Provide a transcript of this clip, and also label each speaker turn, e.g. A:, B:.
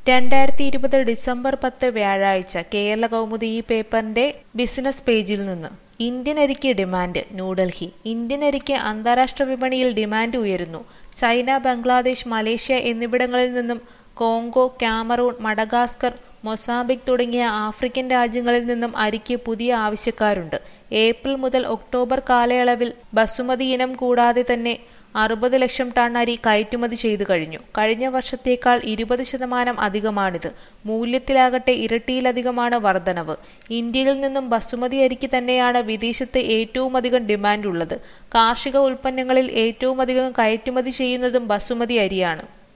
A: രണ്ടായിരത്തി ഇരുപത് ഡിസംബർ പത്ത് വ്യാഴാഴ്ച കേരള കൗമുദി ഈ പേപ്പറിന്റെ ബിസിനസ് പേജിൽ നിന്ന് ഇന്ത്യൻ അരിക്ക് ഡിമാൻഡ് ന്യൂഡൽഹി ഇന്ത്യൻ അരിക്ക് അന്താരാഷ്ട്ര വിപണിയിൽ ഡിമാൻഡ് ഉയരുന്നു ചൈന ബംഗ്ലാദേശ് മലേഷ്യ എന്നിവിടങ്ങളിൽ നിന്നും കോങ്കോ ക്യാമറൂൺ മഡഗാസ്കർ മൊസാംബിക് തുടങ്ങിയ ആഫ്രിക്കൻ രാജ്യങ്ങളിൽ നിന്നും അരിക്ക് പുതിയ ആവശ്യക്കാരുണ്ട് ഏപ്രിൽ മുതൽ ഒക്ടോബർ കാലയളവിൽ ബസുമതി ഇനം കൂടാതെ തന്നെ അറുപത് ലക്ഷം ടൺ അരി കയറ്റുമതി ചെയ്തു കഴിഞ്ഞു കഴിഞ്ഞ വർഷത്തേക്കാൾ ഇരുപത് ശതമാനം അധികമാണിത് മൂല്യത്തിലാകട്ടെ ഇരട്ടിയിലധികമാണ് വർധനവ് ഇന്ത്യയിൽ നിന്നും ബസുമതി അരിക്ക് തന്നെയാണ് വിദേശത്ത് ഏറ്റവും അധികം ഡിമാൻഡ് ഉള്ളത് കാർഷിക ഉൽപ്പന്നങ്ങളിൽ ഏറ്റവും അധികം കയറ്റുമതി ചെയ്യുന്നതും ബസുമതി അരിയാണ്